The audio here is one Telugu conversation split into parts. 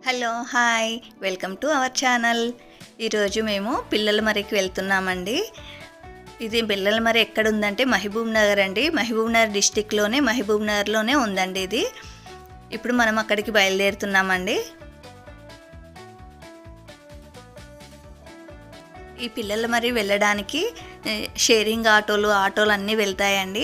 hello hi welcome to our channel ఈరోజు మేము పిల్లల మరికి వెళ్తున్నామండి ఇది పిల్లల మరి ఎక్కడ ఉందంటే మహబూబ్ నగర్ అండి మహబూబ్ నగర్ డిస్టిక్లోనే మహబూబ్ నగర్లోనే ఉందండి ఇది ఇప్పుడు మనం అక్కడికి బయలుదేరుతున్నామండి ఈ పిల్లల మరి వెళ్ళడానికి ఏ, షేరింగ్ ఆటోలు ఆటోలు అన్నీ వెళ్తాయండి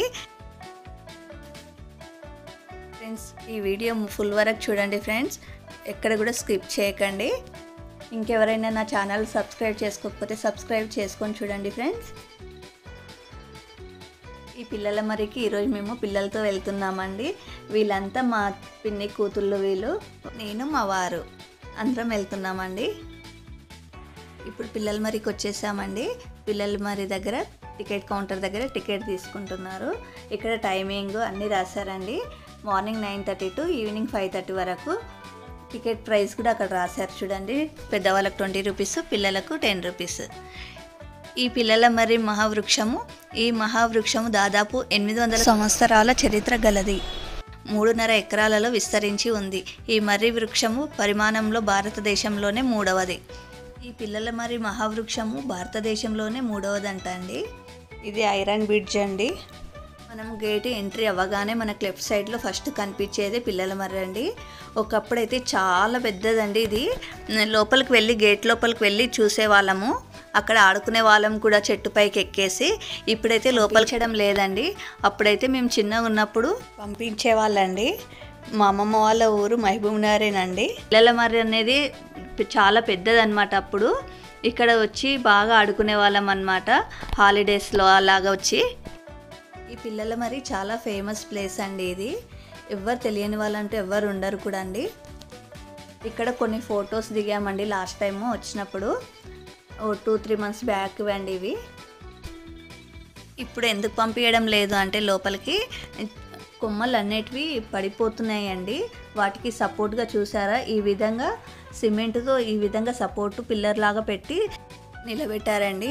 ఫ్రెండ్స్ ఈ వీడియో ఫుల్ వరకు చూడండి ఫ్రెండ్స్ ఎక్కడ కూడా స్కిప్ చేయకండి ఇంకెవరైనా నా ఛానల్ సబ్స్క్రైబ్ చేసుకోకపోతే సబ్స్క్రైబ్ చేసుకొని చూడండి ఫ్రెండ్స్ ఈ పిల్లల మరికి ఈరోజు మేము పిల్లలతో వెళ్తున్నామండి వీళ్ళంతా మా పిన్ని కూతుళ్ళు వీళ్ళు నేను మా వారు అందరం వెళ్తున్నామండి ఇప్పుడు పిల్లల మరికి వచ్చేసామండి పిల్లల మరి దగ్గర టికెట్ కౌంటర్ దగ్గర టికెట్ తీసుకుంటున్నారు ఇక్కడ టైమింగ్ అన్నీ రాశారండి morning nine thirty to evening five thirty వరకు టికెట్ ప్రైస్ కూడా అక్కడ రాశారు చూడండి పెద్దవాళ్ళకి ట్వంటీ రూపీస్ పిల్లలకు టెన్ రూపీస్ ఈ పిల్లల మరి మహావృక్షము ఈ మహావృక్షము దాదాపు ఎనిమిది వందల సంవత్సరాల చరిత్ర గలది మూడున్నర ఎకరాలలో విస్తరించి ఉంది ఈ మర్రి వృక్షము పరిమాణంలో భారతదేశంలోనే మూడవది ఈ పిల్లల మరి మహావృక్షము భారతదేశంలోనే మూడవదంట అండి ఇది ఐరన్ బ్రిడ్జ్ అండి మనం గేట్ ఎంట్రీ అవ్వగానే మనకు లెఫ్ట్ సైడ్లో ఫస్ట్ కనిపించేది పిల్లల మర్రి అండి ఒకప్పుడైతే చాలా పెద్దదండి ఇది లోపలికి వెళ్ళి గేట్ లోపలికి వెళ్ళి చూసేవాళ్ళము అక్కడ ఆడుకునే వాళ్ళం కూడా చెట్టు పైకి ఎక్కేసి ఇప్పుడైతే లోపలికి లేదండి అప్పుడైతే మేము చిన్నగా ఉన్నప్పుడు పంపించే వాళ్ళండి మా అమ్మమ్మ వాళ్ళ ఊరు మహబూబ్ నగరేనండి పిల్లల మర్రి అనేది చాలా పెద్దదన్నమాట అప్పుడు ఇక్కడ వచ్చి బాగా ఆడుకునే వాళ్ళం అనమాట హాలిడేస్లో అలాగా వచ్చి ఈ పిల్లల మరి చాలా ఫేమస్ ప్లేస్ అండి ఇది ఎవ్వరు తెలియని వాళ్ళంటూ ఎవ్వరు ఉండరు కూడా అండి ఇక్కడ కొన్ని ఫొటోస్ దిగామండి లాస్ట్ టైం వచ్చినప్పుడు oh two three months back అండి ఇవి ఇప్పుడు ఎందుకు పంపించడం లేదు అంటే లోపలికి కొమ్మలు అన్నిటివి పడిపోతున్నాయండి వాటికి సపోర్ట్గా చూసారా ఈ విధంగా సిమెంట్తో ఈ విధంగా సపోర్ట్ పిల్లర్ లాగా పెట్టి నిలబెట్టారండి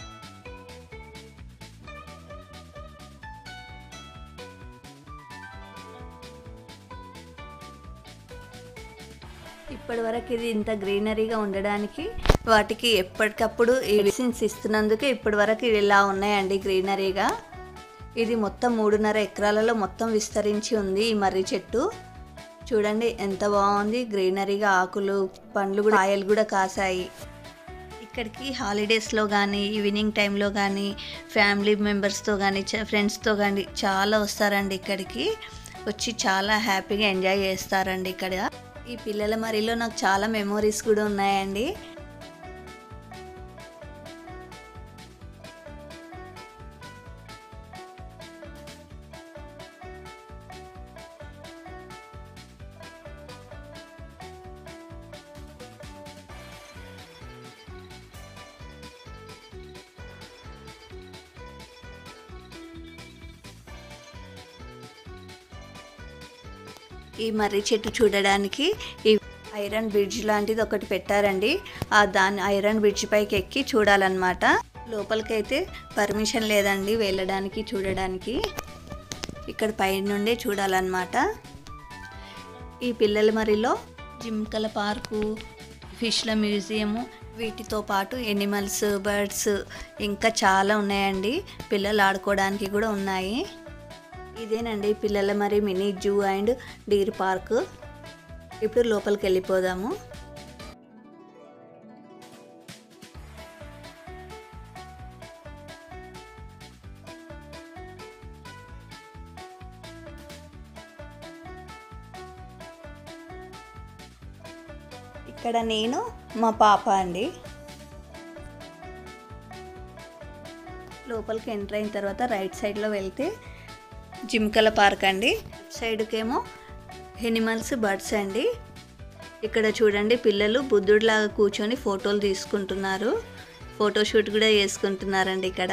ఇప్పటి వరకు ఇది ఇంత గ్రీనరీగా ఉండడానికి వాటికి ఎప్పటికప్పుడు ఈ విసిన్స్ ఇస్తున్నందుకే ఇప్పటి వరకు ఇలా ఉన్నాయండి గ్రీనరీగా ఇది మొత్తం మూడున్నర ఎకరాలలో మొత్తం విస్తరించి ఉంది ఈ మర్రి చెట్టు చూడండి ఎంత బాగుంది గ్రీనరీగా ఆకులు పండ్లు కూడా కాయలు కూడా కాసాయి ఇక్కడికి హాలిడేస్లో కానీ ఈవినింగ్ టైంలో కానీ ఫ్యామిలీ మెంబర్స్తో కానీ ఫ్రెండ్స్తో కానీ చాలా వస్తారండి ఇక్కడికి వచ్చి చాలా హ్యాపీగా ఎంజాయ్ చేస్తారండి ఇక్కడ ఈ పిల్లల మరిలో నాకు చాలా మెమోరీస్ కూడా ఉన్నాయండి ఈ మర్రి చెట్టు చూడడానికి ఈ ఐరన్ బ్రిడ్జ్ లాంటిది ఒకటి పెట్టారండి ఆ దాని ఐరన్ బ్రిడ్జ్ పైకి ఎక్కి చూడాలన్నమాట లోపలికైతే పర్మిషన్ లేదండి వెళ్ళడానికి చూడడానికి ఇక్కడ పైనుండే చూడాలన్నమాట ఈ పిల్లల మరిలో జింకల పార్కు ఫిష్ల మ్యూజియము వీటితో పాటు ఎనిమల్స్ బర్డ్స్ ఇంకా చాలా ఉన్నాయండి పిల్లలు ఆడుకోవడానికి కూడా ఉన్నాయి ఇదేనండి పిల్లల మరి mini zoo and deer park ఇప్పుడు లోపలికి వెళ్ళిపోదాము ఇక్కడ నేను మా పాప అండి లోపలికి ఎంటర్ అయిన తర్వాత రైట్ సైడ్లో వెళ్తే జింకల పార్క్ అండి సైడ్కేమో ఎనిమల్స్ బర్డ్స్ అండి ఇక్కడ చూడండి పిల్లలు బుద్ధుడిలాగా కూర్చొని ఫోటోలు తీసుకుంటున్నారు ఫోటోషూట్ కూడా చేసుకుంటున్నారండి ఇక్కడ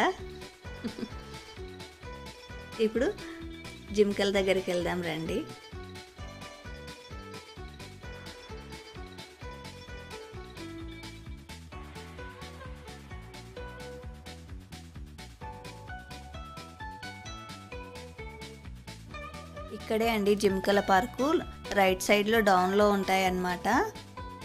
ఇప్పుడు జింకల దగ్గరికి వెళ్దాం రండి ఇక్కడే అండి జింకల పార్కు రైట్ సైడ్లో డౌన్లో ఉంటాయి అన్నమాట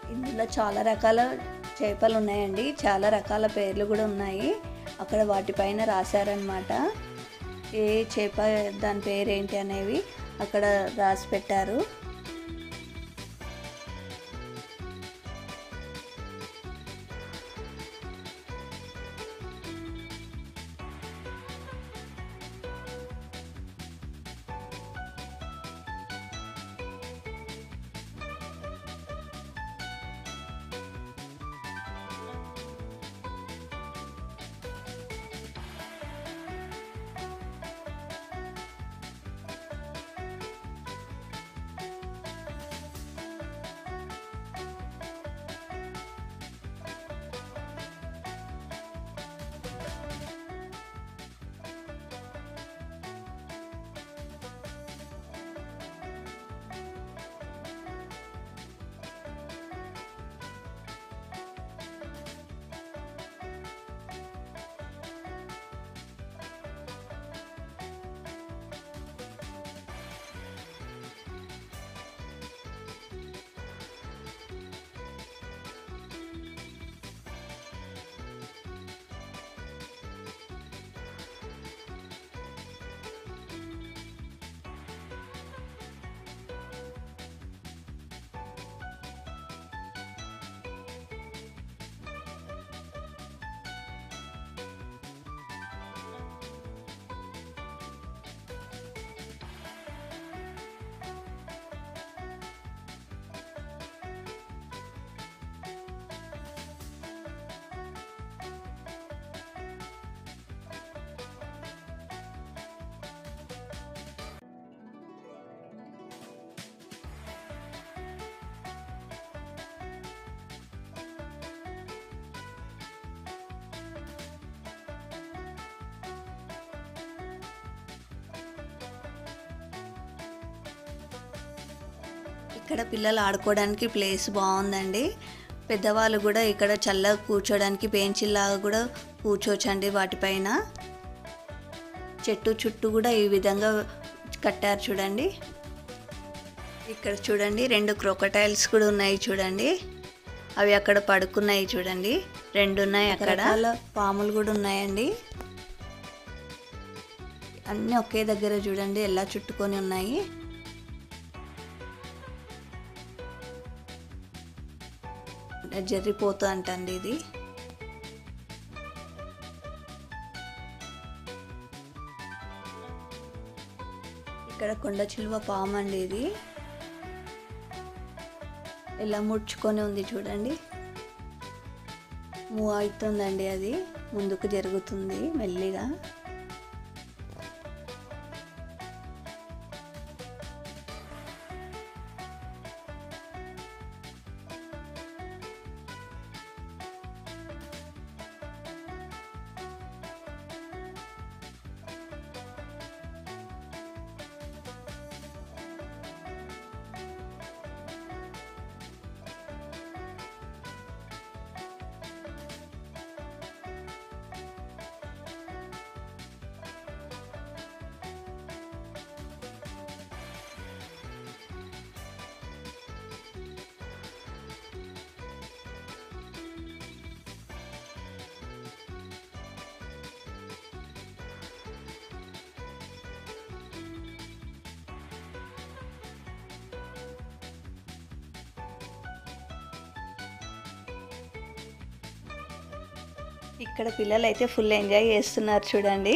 ఇందులో చాలా రకాల చేపలు ఉన్నాయండి చాలా రకాల పేర్లు కూడా ఉన్నాయి అక్కడ వాటిపైన రాశారనమాట ఏ చేప దాని పేరు ఏంటి అనేవి అక్కడ రాసి పెట్టారు ఇక్కడ పిల్లలు ఆడుకోవడానికి ప్లేస్ బాగుందండి పెద్దవాళ్ళు కూడా ఇక్కడ చల్లగా కూర్చోడానికి బెంచిల్లాగా కూడా కూర్చోవచ్చండి వాటిపైన చెట్టు చుట్టూ కూడా ఈ విధంగా కట్టారు చూడండి ఇక్కడ చూడండి రెండు క్రొకటైల్స్ కూడా ఉన్నాయి చూడండి అవి అక్కడ పడుకున్నాయి చూడండి రెండు ఉన్నాయి అక్కడ పాములు కూడా ఉన్నాయండి అన్నీ ఒకే దగ్గర చూడండి ఎలా చుట్టుకొని ఉన్నాయి జర్రిపోతూ అంటండి ఇది ఇక్కడ కొండ చిలువ పాము అండి ఇది ఎలా ముడుచుకొని ఉంది చూడండి మూవ్ అవుతుందండి అది ముందుకు జరుగుతుంది మెల్లిగా ఇక్కడ పిల్లలు అయితే ఫుల్ ఎంజాయ్ చేస్తున్నారు చూడండి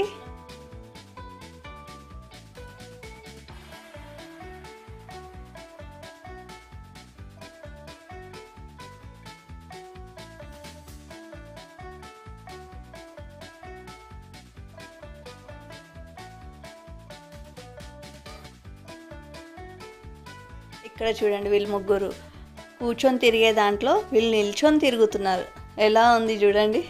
ఇక్కడ చూడండి వీళ్ళు ముగ్గురు కూర్చొని తిరిగే దాంట్లో వీళ్ళు నిల్చొని తిరుగుతున్నారు ఎలా ఉంది చూడండి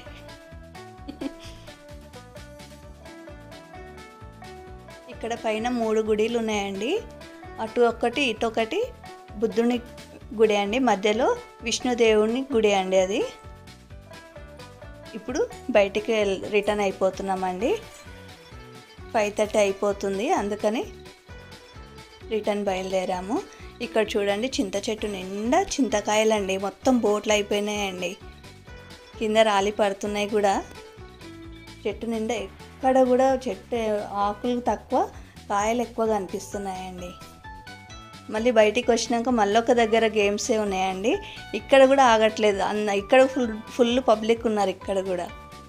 ఇక్కడ పైన మూడు గుడిలు ఉన్నాయండి అటు ఒకటి ఇటు ఒకటి బుద్ధుని గుడి అండి మధ్యలో విష్ణుదేవుని గుడి అండి అది ఇప్పుడు బయటికి వెల్- రిటర్న్ అయిపోతున్నామండి ఫైవ్ థర్టీ అయిపోతుంది అందుకని రిటర్న్ బయలుదేరాము ఇక్కడ చూడండి చింత చెట్టు నిండా చింతకాయలండి మొత్తం బోట్లు అయిపోయినాయండి కింద రాలి పడుతున్నాయి కూడా చెట్టు నిండా ఎక్కడ కూడా చెట్టు ఆకులు తక్కువ కాయలు ఎక్కువ కనిపిస్తున్నాయండి మళ్ళీ బయటికి వచ్చినాక మళ్ళీ ఒక దగ్గర గేమ్సే ఉన్నాయండి ఇక్కడ కూడా ఆగట్లేదు అన్న ఇక్కడ ఫుల్ ఫుల్ పబ్లిక్ ఉన్నారు ఇక్కడ కూడా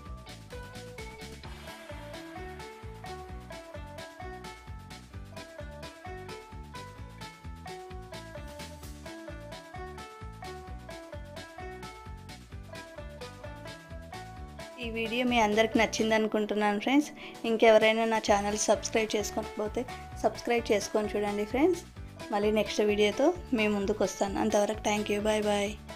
ఈ వీడియో మీ అందరికి నచ్చింది అనుకుంటున్నాను ఫ్రెండ్స్ ఇంకెవరైనా నా ఛానల్ సబ్స్క్రైబ్ చేసుకోకపోతే సబ్స్క్రైబ్ చేసుకొని చూడండి ఫ్రెండ్స్ మళ్ళీ నెక్స్ట్ వీడియోతో మేము ముందుకు వస్తాను అంతవరకు థ్యాంక్ యూ బాయ్ బాయ్